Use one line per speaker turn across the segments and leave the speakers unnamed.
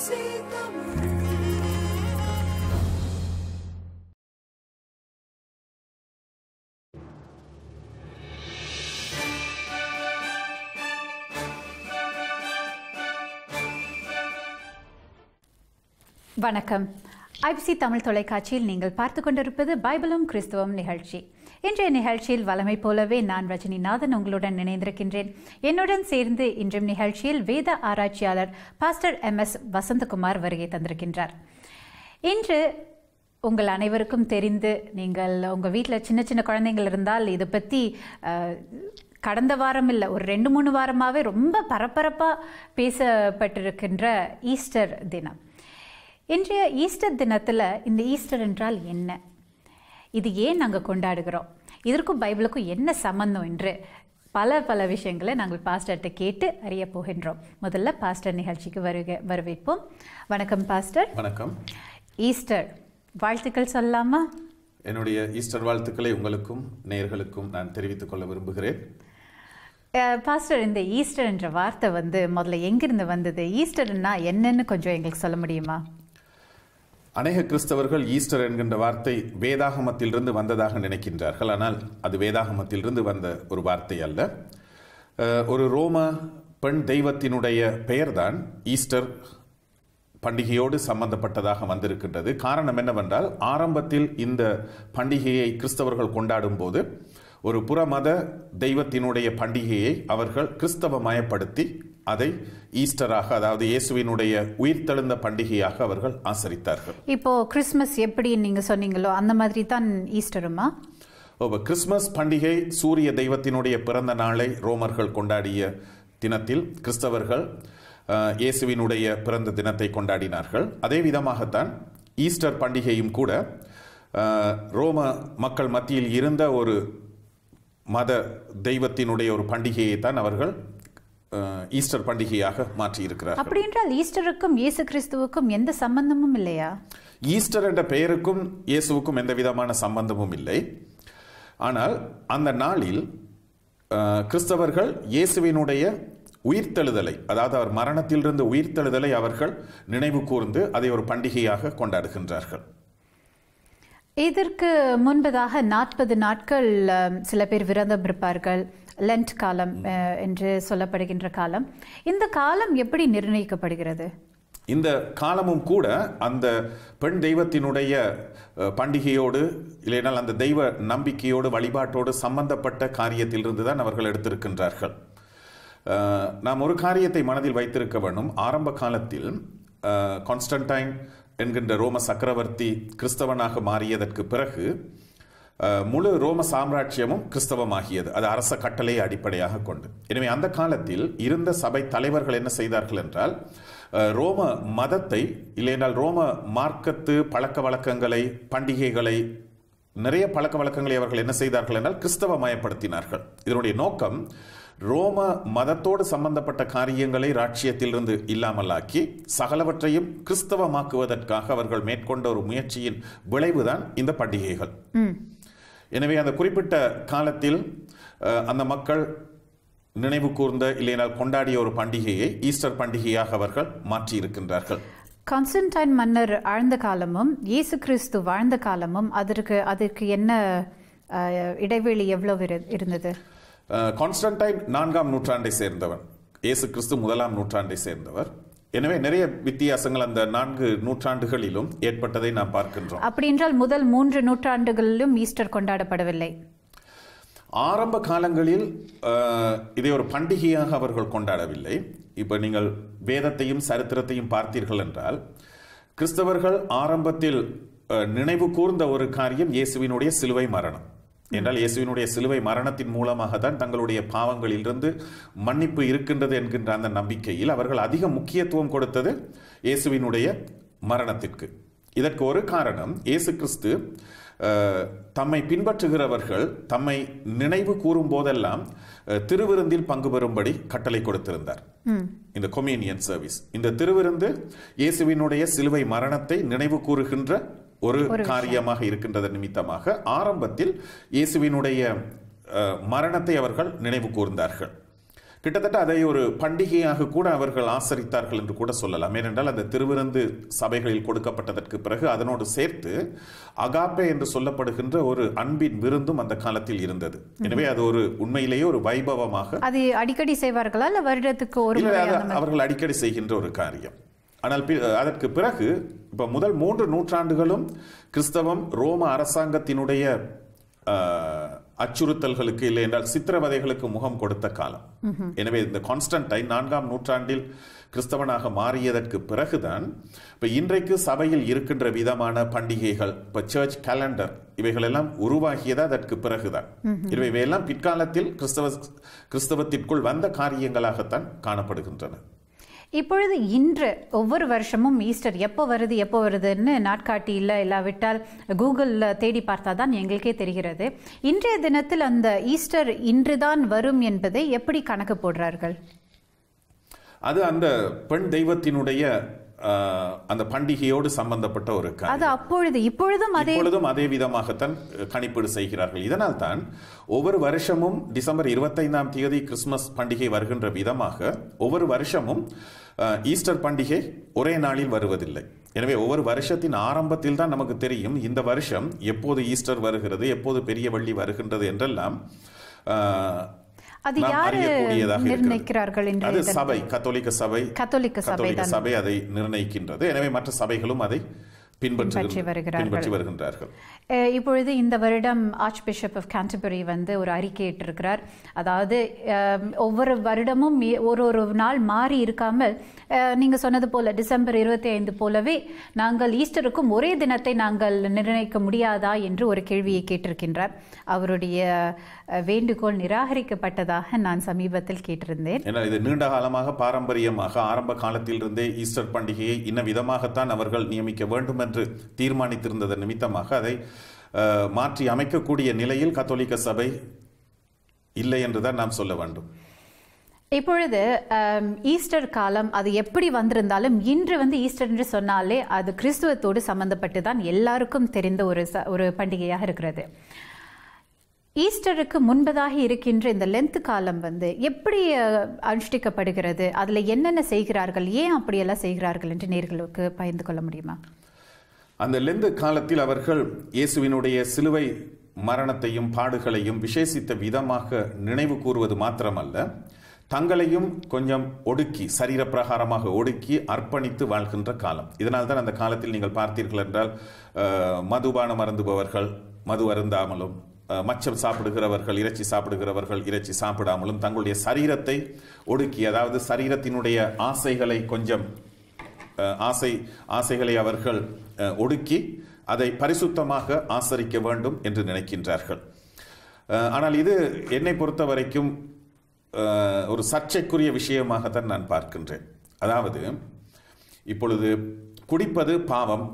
வணக்கம் ஐபிசி தமிழ் தொலைக்காட்சியில் நீங்கள் பார்த்து கொண்டிருப்பது பைபிளும் கிறிஸ்துவம் நிகழ்ச்சி இன்றைய நிகழ்ச்சியில் வளமை போலவே நான் ரஜினிநாதன் உங்களுடன் இணைந்திருக்கின்றேன் என்னுடன் சேர்ந்து இன்றைய நிகழ்ச்சியில் வேத ஆராய்ச்சியாளர் பாஸ்டர் எம் எஸ் வசந்தகுமார் வருகை தந்திருக்கின்றார் இன்று உங்கள் அனைவருக்கும் தெரிந்து நீங்கள் உங்கள் வீட்டில் சின்ன சின்ன குழந்தைங்கள் இருந்தால் இதை பற்றி அஹ், கடந்த வாரம் இல்லை ஒரு ரெண்டு மூணு வாரமாகவே ரொம்ப பரபரப்பாக பேசப்பட்டிருக்கின்ற ஈஸ்டர் தினம் இன்றைய ஈஸ்டர் தினத்தில் இந்த ஈஸ்டர் என்றால் என்ன இது ஏன் நாங்கள் கொண்டாடுகிறோம் இதற்கும் பைபிளுக்கும் என்ன சம்பந்தம் என்று பல பல விஷயங்களை நாங்கள் பாஸ்டர்கிட்ட கேட்டு அறிய போகின்றோம் முதல்ல பாஸ்டர் நிகழ்ச்சிக்கு வருக வரவேற்போம் வணக்கம் பாஸ்டர்
வணக்கம்
ஈஸ்டர் வாழ்த்துக்கள் சொல்லலாமா
என்னுடைய ஈஸ்டர் வாழ்த்துக்களை உங்களுக்கும் நேயர்களுக்கும் நான் தெரிவித்துக் கொள்ள விரும்புகிறேன்
அஹ், பாஸ்டர் இந்த ஈஸ்டர் என்ற வார்த்தை வந்து முதல்ல எங்கிருந்து வந்தது ஈஸ்டர்னா என்னன்னு கொஞ்சம் எங்களுக்கு சொல்ல முடியுமா
அநேக கிறிஸ்தவர்கள் ஈஸ்டர் என்கின்ற வார்த்தை வேதாகமத்திலிருந்து வந்ததாக நினைக்கின்றார்கள் ஆனால் அது வேதாகமத்திலிருந்து வந்த ஒரு வார்த்தை அல்ல அஹ், ஒரு ரோம பெண் தெய்வத்தினுடைய பெயர்தான் ஈஸ்டர் பண்டிகையோடு சம்பந்தப்பட்டதாக வந்திருக்கின்றது காரணம் என்னவென்றால் ஆரம்பத்தில் இந்த பண்டிகையை கிறிஸ்தவர்கள் கொண்டாடும் போது ஒரு புறமத தெய்வத்தினுடைய பண்டிகையை அவர்கள் கிறிஸ்தவமயப்படுத்தி அதை ஈஸ்டராக அதாவது இயேசுவினுடைய உயிர்த்தெழுந்த பண்டிகையாக அவர்கள் ஆசரித்தார்கள்
இப்போ கிறிஸ்மஸ் எப்படி நீங்க சொன்னீங்களோ அந்த மாதிரி தான் ஈஸ்டருமா
ஓ கிறிஸ்மஸ் பண்டிகை சூரிய தெய்வத்தினுடைய பிறந்த நாளை ரோமர்கள் கொண்டாடிய தினத்தில் கிறிஸ்தவர்கள் அஹ், இயேசுவினுடைய பிறந்த தினத்தை கொண்டாடினார்கள் அதே விதமாகத்தான் ஈஸ்டர் பண்டிகையும் கூட அஹ், ரோம மக்கள் மத்தியில் இருந்த ஒரு மத தெய்வத்தினுடைய ஒரு பண்டிகையை தான் அவர்கள் அஹ், ஈஸ்டர் பண்டிகையாக மாற்றியிருக்கிறார்கள்
அப்படி என்றால் ஈஸ்டருக்கும் இயேசு கிறிஸ்துவுக்கும் எந்த சம்பந்தமும் இல்லையா
ஈஸ்டர் என்ற பெயருக்கும் இயேசுவுக்கும் எந்த விதமான சம்பந்தமும் இல்லை ஆனால் அந்த நாளில் அஹ், கிறிஸ்தவர்கள் இயேசுவினுடைய உயிர்த்தெழுதலை அதாவது அவர் மரணத்திலிருந்து உயிர்த்தெழுதலை அவர்கள் நினைவு கூர்ந்து அதை ஒரு பண்டிகையாக கொண்டாடுகின்றார்கள்
இதற்கு முன்பதாக நாற்பது நாட்கள் அஹ், சில பேர் விரதம் இருப்பார்கள் லென்ட் காலம் அஹ், என்று சொல்லப்படுகின்ற காலம் இந்த காலம் எப்படி நிர்ணயிக்கப்படுகிறது
இந்த காலமும் கூட அந்த பெண் தெய்வத்தினுடைய அஹ், பண்டிகையோடு இல்லைனால் அந்த தெய்வ நம்பிக்கையோடு வழிபாட்டோடு சம்பந்தப்பட்ட காரியத்திலிருந்து தான் அவர்கள் எடுத்திருக்கின்றார்கள் அஹ், நாம் ஒரு காரியத்தை மனதில் வைத்திருக்க வேண்டும் ஆரம்ப காலத்தில் அஹ், கான்ஸ்டன்டைன் என்கின்ற ரோம சக்கரவர்த்தி கிறிஸ்தவனாக மாறியதற்கு பிறகு அஹ், முழு ரோம சாம்ராஜ்யமும் கிறிஸ்தவமாகியது அது அரச கட்டளையை அடிப்படையாக கொண்டு எனவே அந்த காலத்தில் இருந்த சபை தலைவர்கள் என்ன செய்தார்கள் என்றால் அஹ், ரோம மதத்தை இல்லையென்றால் ரோம மார்க்கத்து பழக்க வழக்கங்களை பண்டிகைகளை நிறைய பழக்க வழக்கங்களை அவர்கள் என்ன செய்தார்கள் என்றால் கிறிஸ்தவமயப்படுத்தினார்கள் இதனுடைய நோக்கம் ரோம மதத்தோடு சம்பந்தப்பட்ட காரியங்களை ராட்சியத்திலிருந்து இல்லாமலாக்கி சகலவற்றையும் கிறிஸ்தவமாக்குவதற்காக அவர்கள் மேற்கொண்ட ஒரு முயற்சியின் விளைவுதான் இந்த பண்டிகைகள் எனவே அந்த குறிப்பிட்ட காலத்தில் அஹ், அந்த மக்கள் நினைவு கூர்ந்த இல்லைனால் கொண்டாடிய ஒரு பண்டிகையை ஈஸ்டர் பண்டிகையாக அவர்கள் மாற்றி இருக்கின்றார்கள்
கான்ஸ்டன்டைன் மன்னர் ஆழ்ந்த காலமும் இயேசு கிறிஸ்து வாழ்ந்த காலமும் அதற்கு அதற்கு என்ன அஹ், இடைவெளி எவ்வளவு இரு- இருந்தது
அஹ், கான்ஸ்டன்டைன் நான்காம் நூற்றாண்டை சேர்ந்தவர் இயேசு கிறிஸ்து முதலாம் நூற்றாண்டை சேர்ந்தவர் எனவே நிறைய வித்தியாசங்கள் அந்த நான்கு நூற்றாண்டுகளிலும் ஏற்பட்டதை நாம் பார்க்கின்றோம்
அப்படி என்றால் முதல் மூன்று நூற்றாண்டுகளிலும் ஈஸ்டர் கொண்டாடப்படவில்லை
ஆரம்ப காலங்களில் அஹ், இதை ஒரு பண்டிகையாக அவர்கள் கொண்டாடவில்லை இப்போ நீங்கள் வேதத்தையும் சரித்திரத்தையும் பார்த்தீர்கள் என்றால் கிறிஸ்தவர்கள் ஆரம்பத்தில் அஹ், நினைவு கூர்ந்த ஒரு காரியம் இயேசுவினுடைய சிலுவை மரணம் என்றால் இயேசுவினுடைய சிலுவை மரணத்தின் மூலமாக தான் தங்களுடைய பாவங்களிலிருந்து மன்னிப்பு இருக்கின்றது என்கின்ற அந்த நம்பிக்கையில் அவர்கள் அதிக முக்கியத்துவம் கொடுத்தது இயேசுவினுடைய மரணத்திற்கு இதற்கு ஒரு காரணம் இயேசு கிறிஸ்து அஹ், தம்மை பின்பற்றுகிறவர்கள் தம்மை நினைவு கூறும் போதெல்லாம் அஹ், திருவிருந்தில் பங்கு பெறும்படி கட்டளை கொடுத்திருந்தார் இந்த கொமீனியன் சர்வீஸ் இந்த திருவிருந்து இயேசுவினுடைய சிலுவை மரணத்தை நினைவு கூறுகின்ற ஒரு காரியமாக இருக்கின்றது நிமித்தமாக ஆரம்பத்தில் இயேசுவினுடைய அஹ், மரணத்தை அவர்கள் நினைவு கூர்ந்தார்கள் கிட்டத்தட்ட அதை ஒரு பண்டிகையாக கூட அவர்கள் ஆசரித்தார்கள் என்று கூட சொல்லலாம் ஏனென்றால் அந்த திருவிருந்து சபைகளில் கொடுக்கப்பட்டதற்கு பிறகு அதனோடு சேர்த்து அகாப்பே என்று சொல்லப்படுகின்ற ஒரு அன்பின் விருந்தும் அந்த காலத்தில் இருந்தது எனவே அது ஒரு உண்மையிலேயே ஒரு வைபவமாக
அது அடிக்கடி செய்வார்களா இல்ல வருடத்துக்கு ஒரு
இல்லை
முறை
அது
அந்த மாதிரி?
அவர்கள் அடிக்கடி செய்கின்ற ஒரு காரியம் ஆனால் பி- அதற்கு பிறகு இப்ப முதல் மூன்று நூற்றாண்டுகளும் கிறிஸ்தவம் ரோம அரசாங்கத்தினுடைய ஆஹ், அச்சுறுத்தல்களுக்கு இல்லை என்றால் சித்திரவதைகளுக்கு முகம் கொடுத்த காலம் எனவே இந்த கான்ஸ்டன்டைன் நான்காம் நூற்றாண்டில் கிறிஸ்தவனாக மாறியதற்கு பிறகுதான் இப்ப இன்றைக்கு சபையில் இருக்கின்ற விதமான பண்டிகைகள் இப்ப சர்ச் கேலண்டர் இவைகளெல்லாம் உருவாகியது அதற்கு பிறகுதான் எனவே இவையெல்லாம் பிற்காலத்தில் கிறிஸ்தவ கிறிஸ்தவத்திற்குள் வந்த காரியங்களாகத்தான் காணப்படுகின்றன
இப்பொழுது இன்று ஒவ்வொரு வருஷமும் ஈஸ்டர் எப்போ வருது எப்போ வருதுன்னு நாட்காட்டியில் இல்லாவிட்டால் கூகுளில் தேடி பார்த்தா தான் எங்களுக்கே தெரிகிறது இன்றைய தினத்தில் அந்த ஈஸ்டர் இன்றுதான் வரும் என்பதை எப்படி கணக்கு போடுறார்கள்
அது அந்த பெண் தெய்வத்தினுடைய ஆஹ், அந்த பண்டிகையோடு சம்பந்தப்பட்ட ஒரு காரியம்
அது அப்பொழுது இப்பொழுதும் அதே
இப்பொழுதும் அதே விதமாகத்தான் அஹ், கணிப்பீடு செய்கிறார்கள் இதனால் தான் ஒவ்வொரு வருஷமும் டிசம்பர் இருபத்தைந்தாம் தேதி கிறிஸ்துமஸ் பண்டிகை வருகின்ற விதமாக ஒவ்வொரு வருஷமும் அஹ், ஈஸ்டர் பண்டிகை ஒரே நாளில் வருவதில்லை எனவே ஒவ்வொரு வருஷத்தின் ஆரம்பத்தில் தான் நமக்கு தெரியும் இந்த வருஷம் எப்போது ஈஸ்டர் வருகிறது எப்போது பெரிய வள்ளி வருகின்றது என்றெல்லாம் அஹ்,
அது
நாம்
யாரு
அறியக்கூடியதாக இருக்கிறது.
நிர்ணயிக்கிறார்கள்
அது
இன்றைய தினம்?
சபை கத்தோலிக்க சபை
கத்தோலிக்க சபை
கத்தோலிக்க
தான்
சபை அதை நிர்ணயிக்கின்றது எனவே மற்ற சபைகளும் அதை
பின்பற்றி
பின்பற்றி
வருகிறார்கள்.
பின்பற்றி வருகின்றார்கள்
அஹ் இப்பொழுது இந்த வருடம் ஆர்ச் பிஷப் ஆஃப் கேண்டபரி வந்து ஒரு அறிக்கை இட்டிருக்கிறார் அதாவது அஹ், ஒவ்வொரு வருடமும் இ- ஒரு ஒரு நாள் மாறி இருக்காமல் அஹ், நீங்க சொன்னது போல டிசம்பர் இருபத்தி ஐந்து போலவே நாங்கள் ஈஸ்டருக்கும் ஒரே தினத்தை நாங்கள் நிர்ணயிக்க முடியாதா என்று ஒரு கேள்வியை கேட்டிருக்கின்றார் அவருடைய அஹ், வேண்டுகோள் நிராகரிக்கப்பட்டதாக நான் சமீபத்தில் கேட்டிருந்தேன்
ஏன்னா இது நீண்ட காலமாக பாரம்பரியமாக ஆரம்ப காலத்திலிருந்தே ஈஸ்டர் பண்டிகையை இன்ன விதமாகத்தான் அவர்கள் நியமிக்க வேண்டும் என்று தீர்மானித்திருந்ததன் நிமித்தமாக அதை அஹ், மாற்றி அமைக்கக்கூடிய நிலையில் கத்தோலிக்க சபை இல்லை என்றுதான் நாம் சொல்ல வேண்டும்
இப்பொழுது அம், ஈஸ்டர் காலம் அது எப்படி வந்திருந்தாலும் இன்று வந்து ஈஸ்டர் என்று சொன்னாலே அது கிறிஸ்துவத்தோடு சம்பந்தப்பட்டு தான் எல்லாருக்கும் தெரிந்த ஒரு ச- ஒரு பண்டிகையாக இருக்கிறது ஈஸ்டருக்கு முன்பதாக இருக்கின்ற இந்த லென்த் காலம் வந்து எப்படி அஹ், அனுஷ்டிக்கப்படுகிறது அதுல என்னென்ன செய்கிறார்கள் ஏன் அப்படியெல்லாம் செய்கிறார்கள் என்று நேர்களுக்கு பகிர்ந்து கொள்ள முடியுமா
அந்த லெந்து காலத்தில் அவர்கள் இயேசுவினுடைய சிலுவை மரணத்தையும் பாடுகளையும் விசேஷித்த விதமாக நினைவு கூறுவது மாத்திரமல்ல தங்களையும் கொஞ்சம் ஒடுக்கி சரீரப்பிரகாரமாக ஒடுக்கி அர்ப்பணித்து வாழ்கின்ற காலம் இதனால் தான் அந்த காலத்தில் நீங்கள் பார்த்தீர்கள் என்றால் அஹ், மதுபானம் அருந்துபவர்கள் மது அருந்தாமலும் அஹ், மச்சம் சாப்பிடுகிறவர்கள் இறைச்சி சாப்பிடுகிறவர்கள் இறைச்சி சாப்பிடாமலும் தங்களுடைய சரீரத்தை ஒடுக்கி அதாவது சரீரத்தினுடைய ஆசைகளை கொஞ்சம் அஹ், ஆசை ஆசைகளை அவர்கள் அஹ், ஒடுக்கி அதை பரிசுத்தமாக ஆசரிக்க வேண்டும் என்று நினைக்கின்றார்கள் அஹ், ஆனால் இது என்னை பொறுத்த வரைக்கும் அஹ், ஒரு சர்ச்சைக்குரிய விஷயமாகத்தான் நான் பார்க்கின்றேன் அதாவது இப்பொழுது குடிப்பது பாவம்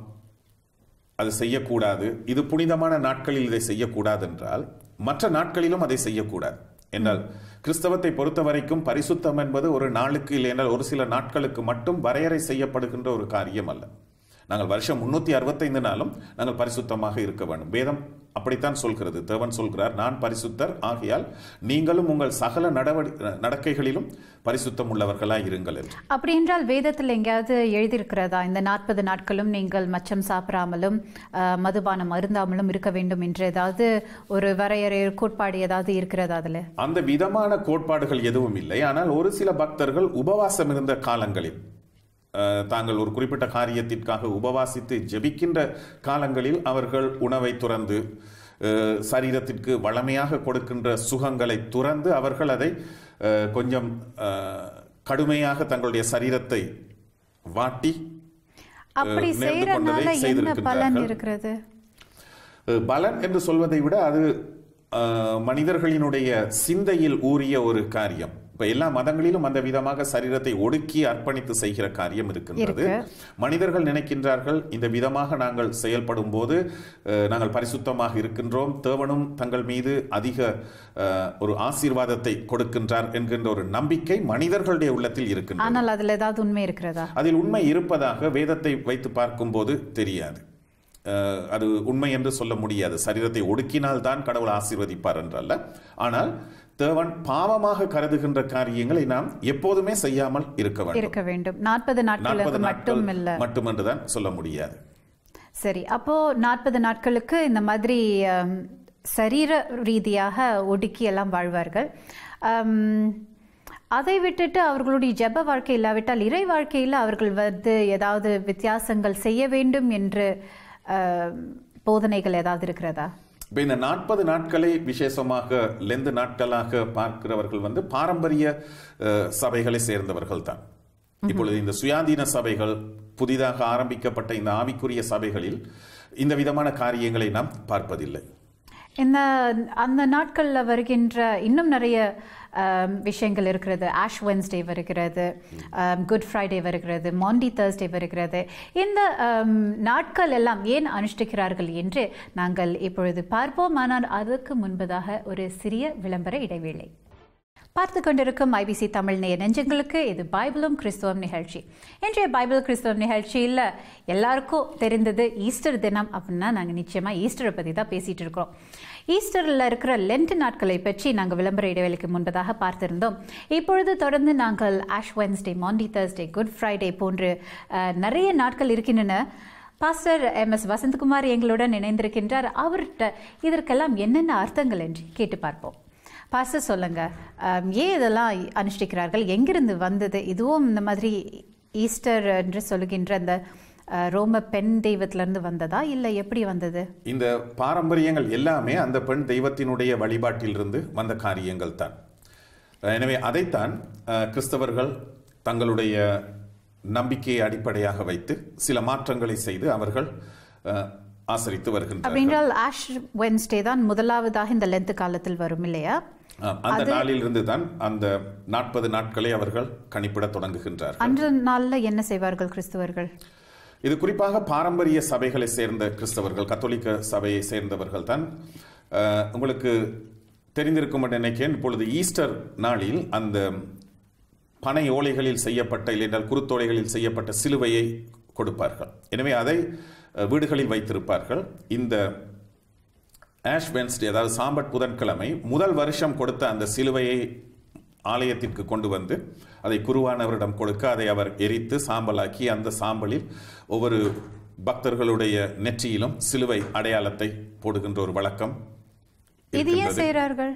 அது செய்யக்கூடாது இது புனிதமான நாட்களில் இதை செய்யக்கூடாது என்றால் மற்ற நாட்களிலும் அதை செய்யக்கூடாது என்றால் கிறிஸ்தவத்தை பொறுத்த வரைக்கும் பரிசுத்தம் என்பது ஒரு நாளுக்கு இல்லை என்றால் ஒரு சில நாட்களுக்கு மட்டும் வரையறை செய்யப்படுகின்ற ஒரு காரியம் அல்ல நாங்கள் வருஷம் முன்னூத்தி அறுபத்தைந்து நாளும் நாங்கள் பரிசுத்தமாக இருக்க வேண்டும் வேதம் அப்படித்தான் சொல்கிறது தேவன் சொல்கிறார் நான் பரிசுத்தர் ஆகையால் நீங்களும் உங்கள் சகல நடவடி நடக்கைகளிலும் பரிசுத்தம் உள்ளவர்களாய் இருங்கள் என்று
அப்படி என்றால் வேதத்தில் எங்கேயாவது எழுதியிருக்கிறதா இந்த நாற்பது நாட்களும் நீங்கள் மச்சம் சாப்பிடாமலும் அஹ், மதுபானம் அருந்தாமலும் இருக்க வேண்டும் என்று ஏதாவது ஒரு வரையறை கோட்பாடு ஏதாவது இருக்கிறதா அதுல
அந்த விதமான கோட்பாடுகள் எதுவும் இல்லை ஆனால் ஒரு சில பக்தர்கள் உபவாசம் இருந்த காலங்களில் அஹ், தாங்கள் ஒரு குறிப்பிட்ட காரியத்திற்காக உபவாசித்து ஜெபிக்கின்ற காலங்களில் அவர்கள் உணவை துறந்து அஹ், சரீரத்திற்கு வளமையாக கொடுக்கின்ற சுகங்களை துறந்து அவர்கள் அதை அஹ், கொஞ்சம் அஹ், கடுமையாக தங்களுடைய சரீரத்தை வாட்டி
அப்படி
நேர்ந்து
செய்யறதுனால
கொண்டதை
என்ன
செய்திருக்கின்றார்கள்.
பலன் இருக்கிறது
அஹ், பலன் என்று சொல்வதை விட அது அஹ், மனிதர்களினுடைய சிந்தையில் ஊறிய ஒரு காரியம் இப்ப எல்லா மதங்களிலும் அந்த விதமாக சரீரத்தை ஒடுக்கி அர்ப்பணித்து செய்கிற காரியம் இருக்கின்றது மனிதர்கள் நினைக்கின்றார்கள் இந்த விதமாக நாங்கள் செயல்படும் போது அஹ், நாங்கள் பரிசுத்தமாக இருக்கின்றோம் தேவனும் தங்கள் மீது அதிக அஹ், ஒரு ஆசீர்வாதத்தை கொடுக்கின்றார் என்கின்ற ஒரு நம்பிக்கை மனிதர்களுடைய உள்ளத்தில் இருக்கின்றது
ஆனால் அதுல ஏதாவது உண்மை இருக்கிறதா
அதில் உண்மை இருப்பதாக வேதத்தை வைத்து பார்க்கும்போது தெரியாது அஹ், அது உண்மை என்று சொல்ல முடியாது சரீரத்தை ஒடுக்கினால் தான் கடவுள் ஆசீர்வதிப்பார் என்றல்ல ஆனால் தேவன் பாவமாக கருதுகின்ற காரியங்களை நாம் எப்போதுமே செய்யாமல் இருக்க வேண்டும்
இருக்க வேண்டும் நாற்பது
நாற்பது
நாட்களுக்கு
நாட்கள்
மட்டும் இல்ல
மட்டுமென்றுதான் சொல்ல முடியாது
சரி அப்போ நாற்பது நாட்களுக்கு இந்த மாதிரி அம், சரீர ரீதியாக ஒடுக்கி எல்லாம் வாழ்வார்கள் அம், அதை விட்டுட்டு அவர்களுடைய ஜெப வாழ்க்கை இல்லாவிட்டால் இறை வாழ்க்கையில் அவர்கள் வந்து ஏதாவது வித்தியாசங்கள் செய்ய வேண்டும் என்று அம், போதனைகள் ஏதாவது இருக்கிறதா
இப்ப இந்த நாற்பது நாட்களை விசேஷமாக லெந்து நாட்களாக பார்க்கிறவர்கள் வந்து பாரம்பரிய அஹ், சபைகளை சேர்ந்தவர்கள் தான் இப்பொழுது இந்த சுயாதீன சபைகள் புதிதாக ஆரம்பிக்கப்பட்ட இந்த ஆவிக்குரிய சபைகளில் இந்த விதமான காரியங்களை நாம் பார்ப்பதில்லை
இந்த அந்த நாட்களில் வருகின்ற இன்னும் நிறைய ஆம், விஷயங்கள் இருக்கிறது ஆஷ் வென்ஸ்டே வருகிறது குட் ஃப்ரைடே வருகிறது மாண்டி தேர்ஸ்டே வருகிறது இந்த ஆம், நாட்கள் எல்லாம் ஏன் அனுஷ்டிக்கிறார்கள் என்று நாங்கள் இப்பொழுது பார்ப்போம் ஆனால் அதற்கு முன்பதாக ஒரு சிறிய விளம்பர இடைவேளை பார்த்து கொண்டிருக்கும் ஐபிசி தமிழ் நேய நெஞ்சங்களுக்கு இது பைபிளும் கிறிஸ்துவம் நிகழ்ச்சி இன்றைய பைபிள் கிறிஸ்துவம் நிகழ்ச்சியில் எல்லாருக்கும் தெரிந்தது ஈஸ்டர் தினம் அப்படின்னா நாங்கள் நிச்சயமாக ஈஸ்டரை பற்றி தான் பேசிகிட்டு இருக்கிறோம் ஈஸ்டரில் இருக்கிற லென்ட் நாட்களை பற்றி நாங்கள் விளம்பர இடைவெளிக்கு முன்பதாக பார்த்திருந்தோம் இப்பொழுது தொடர்ந்து நாங்கள் Ash Wednesday Maundy Thursday Good Friday போன்று அஹ், நிறைய நாட்கள் இருக்கின்றன பாஸ்டர் எம் எஸ் வசந்தகுமார் எங்களுடன் இணைந்திருக்கின்றார் அவர்கிட்ட இதற்கெல்லாம் என்னென்ன அர்த்தங்கள் என்று கேட்டு பார்ப்போம் பாஸ்டர் சொல்லுங்க ஆம், ஏன் இதெல்லாம் அனுஷ்டிக்கிறார்கள் எங்கிருந்து வந்தது இதுவும் இந்த மாதிரி ஈஸ்டர் என்று சொல்லுகின்ற அந்த அஹ், ரோம பெண் தெய்வத்திலிருந்து வந்ததா இல்லை எப்படி வந்தது
இந்த பாரம்பரியங்கள் எல்லாமே அந்த பெண் தெய்வத்தினுடைய வழிபாட்டிலிருந்து வந்த காரியங்கள் தான் எனவே அதைத்தான் அஹ், கிறிஸ்தவர்கள் தங்களுடைய நம்பிக்கையை அடிப்படையாக வைத்து சில மாற்றங்களை செய்து அவர்கள் அஹ், ஆசரித்து வருகின்றனர்
அப்படின்றால் ஆஷ் வென்ஸ்டே தான் முதலாவதாக இந்த லென்த் காலத்தில் வரும் இல்லையா
ஆம், அந்த நாளிலிருந்து தான் அந்த நாற்பது நாட்களை அவர்கள் கணிப்பிட தொடங்குகின்றார்கள்
அன்று நாளில் என்ன செய்வார்கள் கிறிஸ்துவர்கள்
இது குறிப்பாக பாரம்பரிய சபைகளை சேர்ந்த கிறிஸ்தவர்கள் கத்தோலிக்க சபையை சேர்ந்தவர்கள் தான் அஹ், உங்களுக்கு தெரிந்திருக்கும் என்று நினைக்கிறேன் இப்பொழுது ஈஸ்டர் நாளில் அந்த பனை ஓலைகளில் செய்யப்பட்ட இல்லையென்றால் குருத்தோலைகளில் செய்யப்பட்ட சிலுவையை கொடுப்பார்கள் எனவே அதை அஹ், வீடுகளில் வைத்திருப்பார்கள் இந்த ஆஷ் வென்ஸ்டே அதாவது சாம்பட் புதன்கிழமை முதல் வருஷம் கொடுத்த அந்த சிலுவையை ஆலயத்திற்கு கொண்டு வந்து அதை குருவானவரிடம் கொடுக்க அதை அவர் எரித்து சாம்பலாக்கி அந்த சாம்பலில் ஒவ்வொரு பக்தர்களுடைய நெற்றியிலும் சிலுவை அடையாளத்தை போடுகின்ற ஒரு வழக்கம்
இது ஏன்
இருக்கின்றது.
செய்கிறார்கள்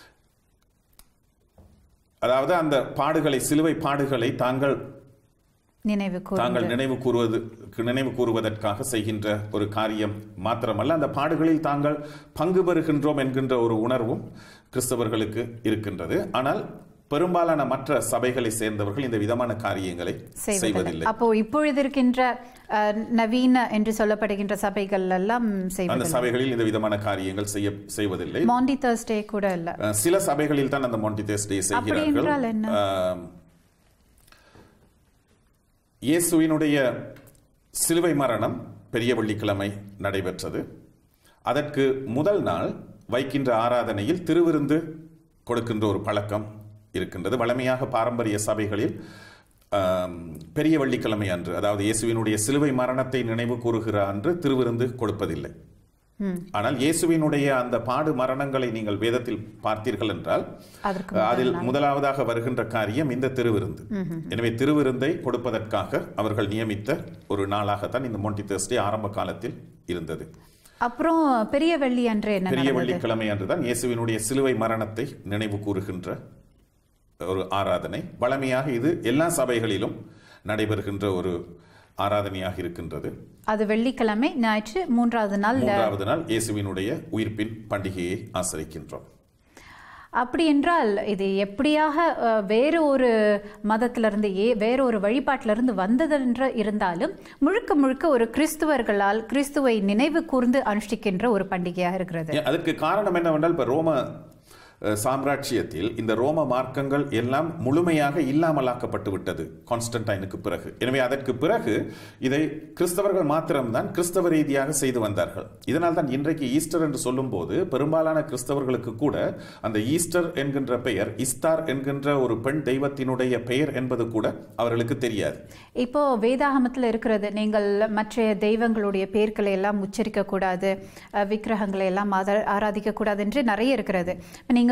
அதாவது அந்த பாடுகளை சிலுவை பாடுகளை தாங்கள்
நினைவு கூர்ந்து
தாங்கள் நினைவு கூறுவது நினைவு கூறுவதற்காக செய்கின்ற ஒரு காரியம் மாத்திரமல்ல அந்த பாடுகளில் தாங்கள் பங்கு பெறுகின்றோம் என்கின்ற ஒரு உணர்வும் கிறிஸ்தவர்களுக்கு இருக்கின்றது ஆனால் பெரும்பாலான மற்ற சபைகளை சேர்ந்தவர்கள் இந்த விதமான காரியங்களை
செய்வதில்லை
செய்வதில்லை
அப்போ இப்பொழுது இருக்கின்ற அஹ், நவீன என்று சொல்லப்படுகின்ற சபைகள் எல்லாம்
அந்த
செய்வதில்லை
சபைகளில் இந்த விதமான காரியங்கள் செய்ய செய்வதில்லை
மாண்டி தேர்ஸ்டே கூட இல்ல
அஹ், சில சபைகளில் தான் அந்த மொண்டிதேஸ் டே செய்கிறார்கள்
என்றால் என்ன?
அஹ், இயேசுவினுடைய சிலுவை மரணம் பெரிய வெள்ளிக்கிழமை நடைபெற்றது அதற்கு முதல் நாள் வைக்கின்ற ஆராதனையில் திருவிருந்து கொடுக்கின்ற ஒரு பழக்கம் இருக்கின்றது வழமையாக பாரம்பரிய சபைகளில் ஆம், பெரிய வெள்ளிக்கிழமை அன்று அதாவது இயேசுவினுடைய சிலுவை மரணத்தை நினைவு கூறுகிற அன்று திருவிருந்து கொடுப்பதில்லை ஆனால் இயேசுவினுடைய அந்த பாடு மரணங்களை நீங்கள் வேதத்தில் பார்த்தீர்கள் என்றால்
அதற்கு
அதில் முதலாவதாக வருகின்ற காரியம் இந்த திருவிருந்து எனவே திருவிருந்தை கொடுப்பதற்காக அவர்கள் நியமித்த ஒரு நாளாகத்தான் இந்த மோண்டி தேர்ஸ்டே ஆரம்ப காலத்தில் இருந்தது
அப்புறம் பெரிய வெள்ளி அன்று என்ன
பெரிய
நடந்தது
வெள்ளிக்கிழமை அன்றுதான் இயேசுவினுடைய சிலுவை மரணத்தை நினைவு கூறுகின்ற ஒரு ஆராதனை வழமையாக இது எல்லா சபைகளிலும் நடைபெறுகின்ற ஒரு ஆராதனையாக இருக்கின்றது
அது வெள்ளிக்கிழமை ஞாயிற்று மூன்றாவது நாள்
மூன்றாவது நாள் இயேசுவினுடைய உயிர்ப்பின் பண்டிகையை ஆசரிக்கின்றோம்
அப்படி என்றால் இது எப்படியாக அஹ், வேறு ஒரு மதத்திலிருந்து ஏ வேறு ஒரு வழிபாட்டிலிருந்து வந்ததென்று இருந்தாலும் முழுக்க முழுக்க ஒரு கிறிஸ்துவர்களால் கிறிஸ்துவை நினைவு கூர்ந்து அனுஷ்டிக்கின்ற ஒரு பண்டிகையாக இருக்கிறது
ஏன், அதற்கு காரணம் என்னவென்றால் இப்ப ரோம அஹ், சாம்ராஜ்யத்தில் இந்த ரோம மார்க்கங்கள் எல்லாம் முழுமையாக இல்லாமலாக்கப்பட்டு விட்டது கான்ஸ்டன்டைனுக்கு பிறகு எனவே அதற்கு பிறகு இதை கிறிஸ்தவர்கள் மாத்திரம்தான் கிறிஸ்தவ ரீதியாக செய்து வந்தார்கள் இதனால் தான் இன்றைக்கு ஈஸ்டர் என்று சொல்லும்போது பெரும்பாலான கிறிஸ்தவர்களுக்கு கூட அந்த ஈஸ்டர் என்கின்ற பெயர் இஸ்தார் என்கின்ற ஒரு பெண் தெய்வத்தினுடைய பெயர் என்பது கூட அவர்களுக்கு தெரியாது
இப்போ வேதாகமத்தில் இருக்கிறது நீங்கள் மற்ற தெய்வங்களுடைய பேர்களை எல்லாம் உச்சரிக்க கூடாது அஹ், விக்கிரகங்களை எல்லாம் ஆதா- ஆராதிக்க கூடாது என்று நிறைய இருக்கிறது இப்ப நீங்க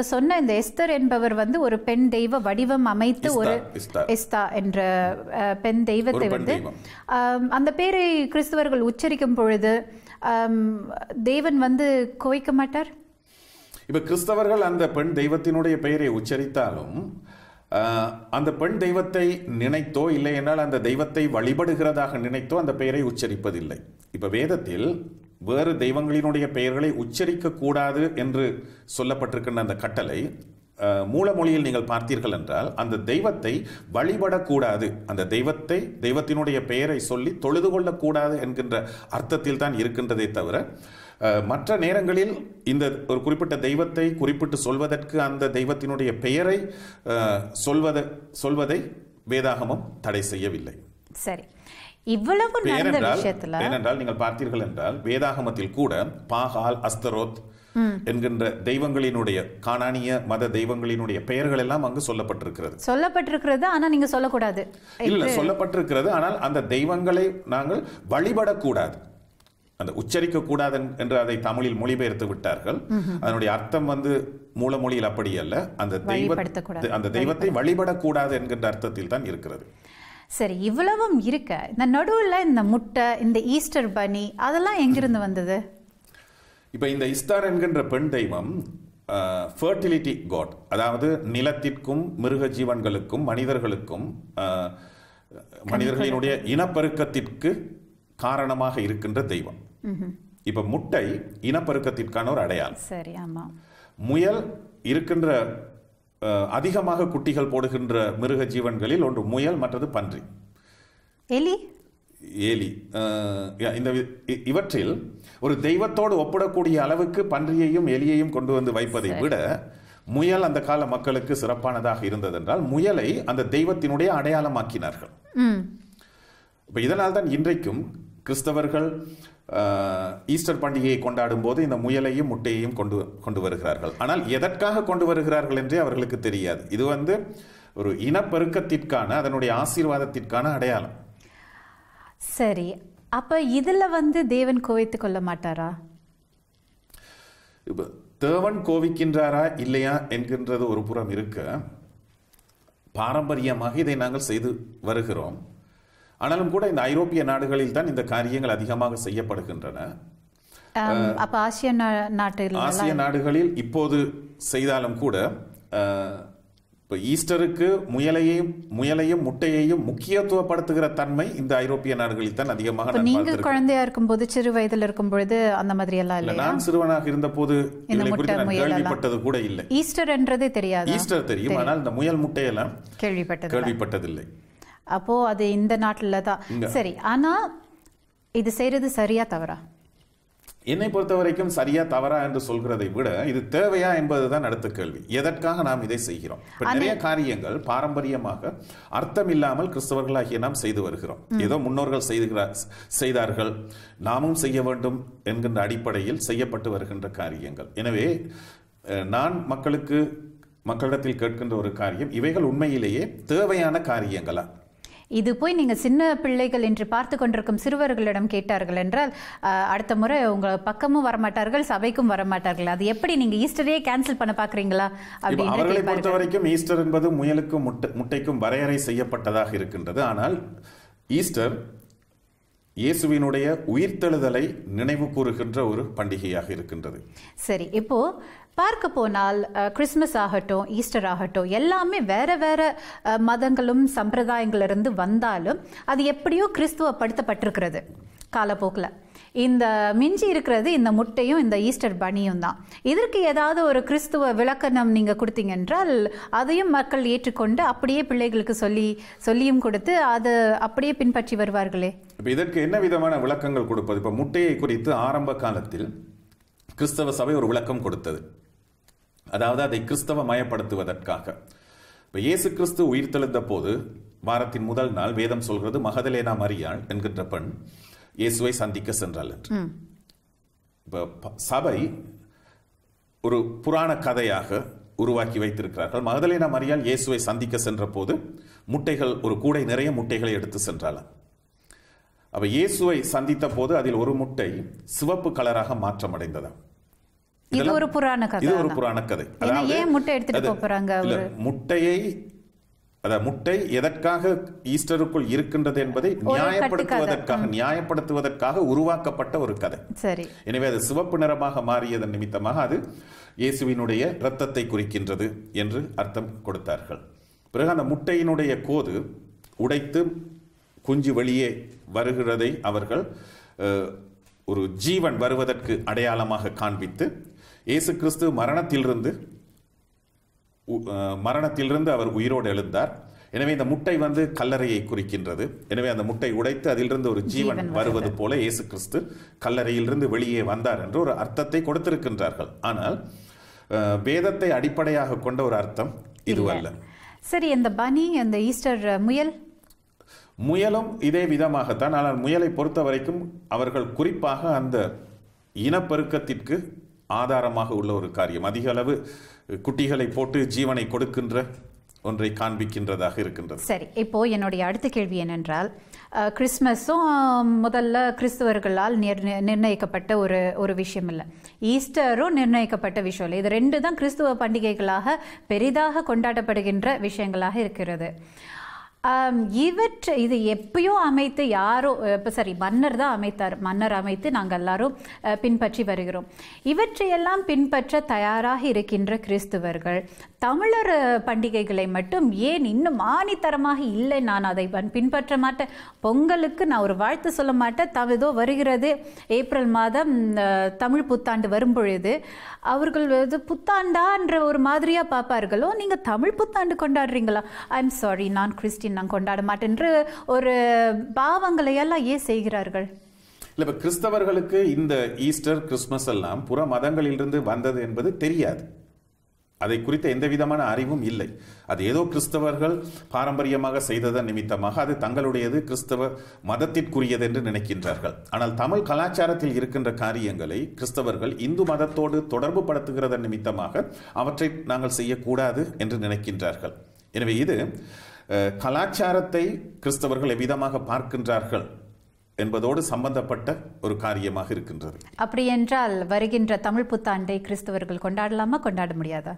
நீங்க சொன்ன இந்த எஸ்தர் என்பவர் வந்து ஒரு பெண் தெய்வ வடிவம் அமைத்து
இஸ்தார்,
ஒரு
இஸ்தார்.
எஸ்தா என்ற அஹ், பெண் தெய்வத்தை
ஒரு பெண்
வந்து
தெய்வம்.
ஆம், அந்த பேரை கிறிஸ்தவர்கள் உச்சரிக்கும் பொழுது ஆம், தேவன் வந்து கோவிக்க மாட்டார்
இப்ப கிறிஸ்தவர்கள் அந்த பெண் தெய்வத்தினுடைய பெயரை உச்சரித்தாலும் ஆஹ், அந்த பெண் தெய்வத்தை நினைத்தோ இல்லை என்றால் அந்த தெய்வத்தை வழிபடுகிறதாக நினைத்தோ அந்த பெயரை உச்சரிப்பதில்லை இப்ப வேதத்தில் வேறு தெய்வங்களினுடைய பெயர்களை உச்சரிக்க கூடாது என்று சொல்லப்பட்டிருக்கின்ற அந்த கட்டளை ஆஹ், மூலமொழியில் நீங்கள் பார்த்தீர்கள் என்றால் அந்த தெய்வத்தை வழிபடக்கூடாது அந்த தெய்வத்தை தெய்வத்தினுடைய பெயரை சொல்லி தொழுது கொள்ளக்கூடாது என்கின்ற அர்த்தத்தில் தான் இருக்கின்றதே தவிர அஹ், மற்ற நேரங்களில் இந்த ஒரு குறிப்பிட்ட தெய்வத்தை குறிப்பிட்டு சொல்வதற்கு அந்த தெய்வத்தினுடைய பெயரை அஹ், சொல்வத சொல்வதை வேதாகமம் தடை செய்யவில்லை
சரி இவ்வளவு நடந்த
ஏனென்றால்
விஷயத்துல
ஏனென்றால் நீங்கள் பார்த்தீர்கள் என்றால் வேதாகமத்தில் கூட பாகால் அஸ்தரோத் என்கின்ற தெய்வங்களினுடைய கானானிய மத தெய்வங்களினுடைய பெயர்கள் எல்லாம் அங்கு சொல்லப்பட்டிருக்கிறது
சொல்லப்பட்டிருக்கிறது ஆனா நீங்க சொல்லக்கூடாது
இல்ல சொல்லப்பட்டிருக்கிறது ஆனால் அந்த தெய்வங்களை நாங்கள் வழிபடக்கூடாது அந்த உச்சரிக்க கூடாது என்று அதை தமிழில் மொழிபெயர்த்து விட்டார்கள் அதனுடைய அர்த்தம் வந்து மூலமொழியில் அப்படி அல்ல அந்த
வழிபடுத்தக்கூடாது.
தெய்வ அந்த தெய்வத்தை வழிபடக்கூடாது என்கின்ற அர்த்தத்தில் தான் இருக்கிறது
சரி இவ்வளவும் இருக்க இந்த நடுவுல இந்த முட்டை இந்த ஈஸ்டர் பனி அதெல்லாம் எங்கிருந்து வந்தது
இப்ப இந்த இஸ்தார் என்கின்ற பெண் தெய்வம் ஃபர்டிலிட்டி காட் அதாவது நிலத்திற்கும் மிருக ஜீவன்களுக்கும் மனிதர்களுக்கும் அஹ், மனிதர்களினுடைய இனப்பெருக்கத்திற்கு காரணமாக இருக்கின்ற தெய்வம் இப்ப முட்டை இனப்பெருக்கத்திற்கான ஒரு அடையாளம்
சரி ஆமா
முயல் இருக்கின்ற அஹ், அதிகமாக குட்டிகள் போடுகின்ற மிருக ஜீவன்களில் ஒன்று முயல் மற்றது பன்றி
எலி
ஏலி அஹ், இந்த வி- இ- இவற்றில் ஒரு தெய்வத்தோடு ஒப்பிடக்கூடிய அளவுக்கு பன்றியையும் எலியையும் கொண்டு வந்து வைப்பதை விட முயல் அந்த கால மக்களுக்கு சிறப்பானதாக இருந்ததென்றால் முயலை அந்த தெய்வத்தினுடைய அடையாளமாக்கினார்கள்
ம்
இப்ப இதனால் தான் இன்றைக்கும் கிறிஸ்தவர்கள் அஹ், ஈஸ்டர் பண்டிகையை கொண்டாடும் போது இந்த முயலையும் முட்டையையும் கொண்டு கொண்டு வருகிறார்கள் ஆனால் எதற்காக கொண்டு வருகிறார்கள் என்றே அவர்களுக்கு தெரியாது இது வந்து ஒரு இனப்பெருக்கத்திற்கான அதனுடைய ஆசீர்வாதத்திற்கான அடையாளம்
சரி அப்ப இதுல வந்து தேவன் கோவித்துக் கொள்ள மாட்டாரா
இப்ப தேவன் கோவிக்கின்றாரா இல்லையா என்கின்றது ஒரு புறம் இருக்க பாரம்பரியமாக இதை நாங்கள் செய்து வருகிறோம் ஆனாலும் கூட இந்த ஐரோப்பிய நாடுகளில் தான் இந்த காரியங்கள் அதிகமாக செய்யப்படுகின்றன
ஆம், அப்ப ஆசிய நா- நாட்டுல
ஆசிய நாடுகளில் இப்போது செய்தாலும் கூட அஹ், இப்ப ஈஸ்டருக்கு முயலையும் முயலையும் முட்டையையும் முக்கியத்துவப்படுத்துகிற தன்மை இந்த ஐரோப்பிய நாடுகளில் தான் அதிகமாக
இப்ப
நான்
நீங்க
பார்த்திருக்கிறேன்.
குழந்தையா இருக்கும்போது சிறு வயதுல இருக்கும் பொழுது அந்த மாதிரி எல்லாம்
இல்ல,
இல்லையா
நான் சிறுவனாக இருந்தபோது
இந்த
இதை
முட்டை,
குறித்து நான்
முயல் எல்லாம்.
கேள்விப்பட்டது கூட இல்லை
ஈஸ்டர்ன்றதே தெரியாதா
ஈஸ்டர் தெரியும் ஆனால் இந்த முயல் முட்டையெல்லாம்
கேள்விப்பட்டது
கேள்விப்பட்டதில்லை
அப்போ அது இந்த நாட்டுல தான் சரி ஆனா இது செய்யறது சரியா தவறா
என்னை பொறுத்த வரைக்கும் சரியா தவறா என்று சொல்கிறதை விட இது தேவையா என்பதுதான் அடுத்த கேள்வி எதற்காக நாம் இதை செய்கிறோம் இப்ப நிறைய காரியங்கள் பாரம்பரியமாக அர்த்தம் இல்லாமல் கிறிஸ்தவர்களாகிய நாம் செய்து வருகிறோம் ஏதோ முன்னோர்கள் செய்துகிறார் செய்தார்கள் நாமும் செய்ய வேண்டும் என்கின்ற அடிப்படையில் செய்யப்பட்டு வருகின்ற காரியங்கள் எனவே அஹ், நான் மக்களுக்கு மக்களிடத்தில் கேட்கின்ற ஒரு காரியம் இவைகள் உண்மையிலேயே தேவையான காரியங்களா
இது போய் நீங்க சின்ன பிள்ளைகள் என்று பார்த்து கொண்டிருக்கும் சிறுவர்களிடம் கேட்டார்கள் என்றால் அஹ், அடுத்த முறை உங்க பக்கமும் வரமாட்டார்கள் சபைக்கும் வரமாட்டார்கள் அது எப்படி நீங்க ஈஸ்டரையே கேன்சல் பண்ண பாக்குறீங்களா
இப்ப
அப்படின்னு
அவர்களை
கேட்பார்கள்.
பொறுத்த வரைக்கும் ஈஸ்டர் என்பது முயலுக்கும் முட்டை முட்டைக்கும் வரையறை செய்யப்பட்டதாக இருக்கின்றது ஆனால் ஈஸ்டர் இயேசுவினுடைய உயிர்த்தெழுதலை நினைவு கூறுகின்ற ஒரு பண்டிகையாக இருக்கின்றது
சரி இப்போ பார்க்க போனால் அஹ், கிறிஸ்மஸ் ஆகட்டும் ஈஸ்டர் ஆகட்டும் எல்லாமே வேற வேற அஹ், மதங்களும் சம்பிரதாயங்களிலிருந்து வந்தாலும் அது எப்படியோ கிறிஸ்துவப்படுத்தப்பட்டிருக்கிறது காலப்போக்கில் இந்த மிஞ்சி இருக்கிறது இந்த முட்டையும் இந்த ஈஸ்டர் பனியும் தான் இதற்கு ஏதாவது ஒரு கிறிஸ்துவ விளக்கணம் நீங்கள் கொடுத்தீங்க என்றால் அதையும் மக்கள் ஏற்றுக்கொண்டு அப்படியே பிள்ளைகளுக்கு சொல்லி சொல்லியும் கொடுத்து அதை அப்படியே பின்பற்றி வருவார்களே
இப்ப இதற்கு என்ன விதமான விளக்கங்கள் கொடுப்பது இப்ப முட்டையை குறித்து ஆரம்ப காலத்தில் கிறிஸ்தவ சபை ஒரு விளக்கம் கொடுத்தது அதாவது அதை கிறிஸ்தவ மயப்படுத்துவதற்காக இப்ப இயேசு கிறிஸ்து உயிர்த்தெழுந்த போது வாரத்தின் முதல் நாள் வேதம் சொல்கிறது மகதலேனா மரியாள் என்கின்ற பெண் இயேசுவை சந்திக்க சென்றாள் என்று
ம்
இப்ப ப- சபை ஒரு புராண கதையாக உருவாக்கி வைத்திருக்கிறார்கள் மகதலேனா மரியாள் இயேசுவை சந்திக்க சென்ற போது முட்டைகள் ஒரு கூடை நிறைய முட்டைகளை எடுத்து சென்றாளாம் அப்ப இயேசுவை சந்தித்த போது அதில் ஒரு முட்டை சிவப்பு கலராக மாற்றமடைந்ததாம்
இது ஒரு புராண கதை
இது ஒரு புராண கதை
ஏன்னா ஏன் முட்டை எடுத்துட்டு போப் போறாங்க
இல்ல, முட்டையை அதாவது முட்டை எதற்காக ஈஸ்டருக்குள் இருக்கின்றது என்பதை நியாயப்படுத்துவதற்காக நியாயப்படுத்துவதற்காக உருவாக்கப்பட்ட ஒரு கதை
சரி
எனவே அது சிவப்பு நிறமாக மாறியதன் நிமித்தமாக அது இயேசுவினுடைய இரத்தத்தை குறிக்கின்றது என்று அர்த்தம் கொடுத்தார்கள் பிறகு அந்த முட்டையினுடைய கோது உடைத்து குஞ்சு வெளியே வருகிறதை அவர்கள் அஹ், ஒரு ஜீவன் வருவதற்கு அடையாளமாக காண்பித்து இயேசு கிறிஸ்து மரணத்திலிருந்து உ- அஹ், மரணத்திலிருந்து அவர் உயிரோடு எழுந்தார் எனவே இந்த முட்டை வந்து கல்லறையை குறிக்கின்றது எனவே அந்த முட்டை உடைத்து அதிலிருந்து ஒரு ஜீவன் வருவது போல இயேசு கிறிஸ்து கல்லறையிலிருந்து வெளியே வந்தார் என்று ஒரு அர்த்தத்தை கொடுத்திருக்கின்றார்கள் ஆனால் அஹ், வேதத்தை அடிப்படையாக கொண்ட ஒரு அர்த்தம் இதுவல்ல
சரி இந்த பனி அந்த ஈஸ்டர் முயல்
முயலும் இதே விதமாகத்தான் ஆனால் முயலை பொறுத்த வரைக்கும் அவர்கள் குறிப்பாக அந்த இனப்பெருக்கத்திற்கு ஆதாரமாக உள்ள ஒரு காரியம் அதிக அளவு குட்டிகளை போட்டு ஜீவனை கொடுக்கின்ற ஒன்றை காண்பிக்கின்றதாக இருக்கின்றது
சரி இப்போ என்னுடைய அடுத்த கேள்வி என்னென்றால் அஹ், கிறிஸ்மஸும் முதல்ல கிறிஸ்துவர்களால் நிர் நிர்ணயிக்கப்பட்ட ஒரு ஒரு விஷயம் இல்லை ஈஸ்டரும் நிர்ணயிக்கப்பட்ட விஷயம் இல்லை இது ரெண்டு தான் கிறிஸ்துவ பண்டிகைகளாக பெரிதாக கொண்டாடப்படுகின்ற விஷயங்களாக இருக்கிறது ஆம், இவற்றை இது எப்பயோ அமைத்து யாரோ இப்போ சரி மன்னர் தான் அமைத்தார் மன்னர் அமைத்து நாங்கள் எல்லாரும் அஹ், பின்பற்றி வருகிறோம் இவற்றையெல்லாம் பின்பற்ற தயாராக இருக்கின்ற கிறிஸ்துவர்கள் தமிழர் அஹ், பண்டிகைகளை மட்டும் ஏன் இன்னும் ஆணித்தரமாக இல்லை நான் அதை பன்- பின்பற்ற மாட்டேன் பொங்கலுக்கு நான் ஒரு வாழ்த்து சொல்ல மாட்டேன் த ஏதோ வருகிறது ஏப்ரல் மாதம் அஹ், தமிழ் புத்தாண்டு வரும் பொழுது அவர்கள் இது புத்தாண்டான்ற ஒரு மாதிரியா பார்ப்பார்களோ நீங்க தமிழ் புத்தாண்டு கொண்டாடுறீங்களா ஐ எம் சாரி நான் கிறிஸ்டின் நான் கொண்டாட மாட்டேன் என்று ஒரு பாவங்களை எல்லாம் ஏன் செய்கிறார்கள்
இல்லை இப்போ கிறிஸ்தவர்களுக்கு இந்த ஈஸ்டர் கிறிஸ்மஸ் எல்லாம் புற மதங்களிலிருந்து வந்தது என்பது தெரியாது அதை குறித்த எந்த விதமான அறிவும் இல்லை அது ஏதோ கிறிஸ்தவர்கள் பாரம்பரியமாக செய்ததன் நிமித்தமாக அது தங்களுடையது கிறிஸ்தவ மதத்திற்குரியது என்று நினைக்கின்றார்கள் ஆனால் தமிழ் கலாச்சாரத்தில் இருக்கின்ற காரியங்களை கிறிஸ்தவர்கள் இந்து மதத்தோடு தொடர்பு படுத்துகிறதன் நிமித்தமாக அவற்றை நாங்கள் செய்யக்கூடாது என்று நினைக்கின்றார்கள் எனவே இது அஹ், கலாச்சாரத்தை கிறிஸ்தவர்கள் எவ்விதமாக பார்க்கின்றார்கள் என்பதோடு சம்பந்தப்பட்ட ஒரு காரியமாக இருக்கின்றது
அப்படி என்றால் வருகின்ற தமிழ் புத்தாண்டை கிறிஸ்தவர்கள் கொண்டாடலாமா கொண்டாட முடியாதா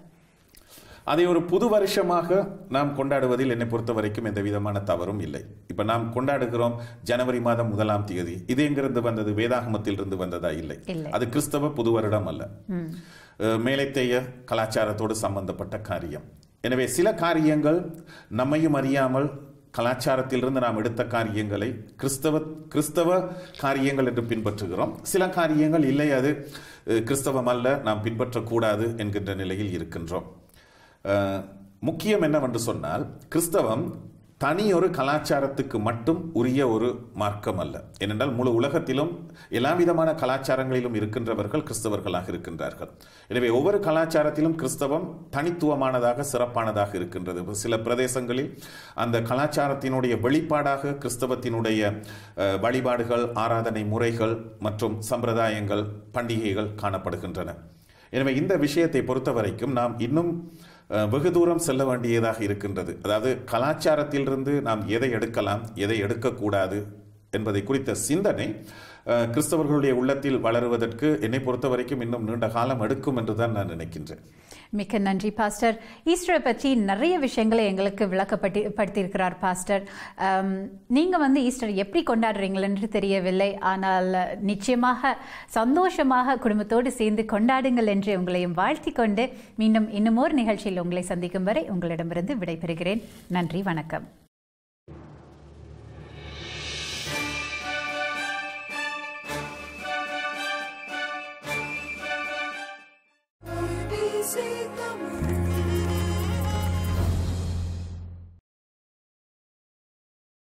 அதை ஒரு புது வருஷமாக நாம் கொண்டாடுவதில் என்னை பொறுத்த வரைக்கும் எந்த விதமான தவறும் இல்லை இப்ப நாம் கொண்டாடுகிறோம் ஜனவரி மாதம் முதலாம் தேதி இது எங்கிருந்து வந்தது வேதாகமத்தில் இருந்து வந்ததா இல்லை
இல்லை.
அது கிறிஸ்தவ புது வருடம் அல்ல அஹ், மேலைத்தேய கலாச்சாரத்தோடு சம்பந்தப்பட்ட காரியம் எனவே சில காரியங்கள் நம்மையும் அறியாமல் கலாச்சாரத்திலிருந்து நாம் எடுத்த காரியங்களை கிறிஸ்தவ கிறிஸ்தவ காரியங்கள் என்று பின்பற்றுகிறோம் சில காரியங்கள் இல்லை அது அஹ், கிறிஸ்தவம் அல்ல நாம் பின்பற்றக்கூடாது என்கின்ற நிலையில் இருக்கின்றோம் அஹ், முக்கியம் என்னவென்று சொன்னால் கிறிஸ்தவம் தனி ஒரு கலாச்சாரத்துக்கு மட்டும் உரிய ஒரு மார்க்கம் அல்ல ஏனென்றால் முழு உலகத்திலும் எல்லா விதமான கலாச்சாரங்களிலும் இருக்கின்றவர்கள் கிறிஸ்தவர்களாக இருக்கின்றார்கள் எனவே ஒவ்வொரு கலாச்சாரத்திலும் கிறிஸ்தவம் தனித்துவமானதாக சிறப்பானதாக இருக்கின்றது இப்ப சில பிரதேசங்களில் அந்த கலாச்சாரத்தினுடைய வெளிப்பாடாக கிறிஸ்தவத்தினுடைய அஹ், வழிபாடுகள் ஆராதனை முறைகள் மற்றும் சம்பிரதாயங்கள் பண்டிகைகள் காணப்படுகின்றன எனவே இந்த விஷயத்தை பொறுத்த வரைக்கும் நாம் இன்னும் அஹ், வெகு தூரம் செல்ல வேண்டியதாக இருக்கின்றது அதாவது கலாச்சாரத்திலிருந்து நாம் எதை எடுக்கலாம் எதை எடுக்கக்கூடாது என்பதை குறித்த சிந்தனை அஹ், கிறிஸ்தவர்களுடைய உள்ளத்தில் வளருவதற்கு என்னை பொறுத்த வரைக்கும் இன்னும் நீண்ட காலம் எடுக்கும் என்று தான் நான் நினைக்கின்றேன்
மிக்க நன்றி பாஸ்டர் ஈஸ்டரை பற்றி நிறைய விஷயங்களை எங்களுக்கு விளக்கப்பட்டு படுத்தியிருக்கிறார் பாஸ்டர் ஆம், நீங்க வந்து ஈஸ்டர் எப்படி கொண்டாடுறீங்கள் என்று தெரியவில்லை ஆனால் நிச்சயமாக சந்தோஷமாக குடும்பத்தோடு சேர்ந்து கொண்டாடுங்கள் என்று உங்களையும் வாழ்த்திக் கொண்டு மீண்டும் இன்னும் ஒரு நிகழ்ச்சியில் உங்களை சந்திக்கும் வரை உங்களிடமிருந்து விடைபெறுகிறேன் நன்றி வணக்கம்
ABC தமிழ்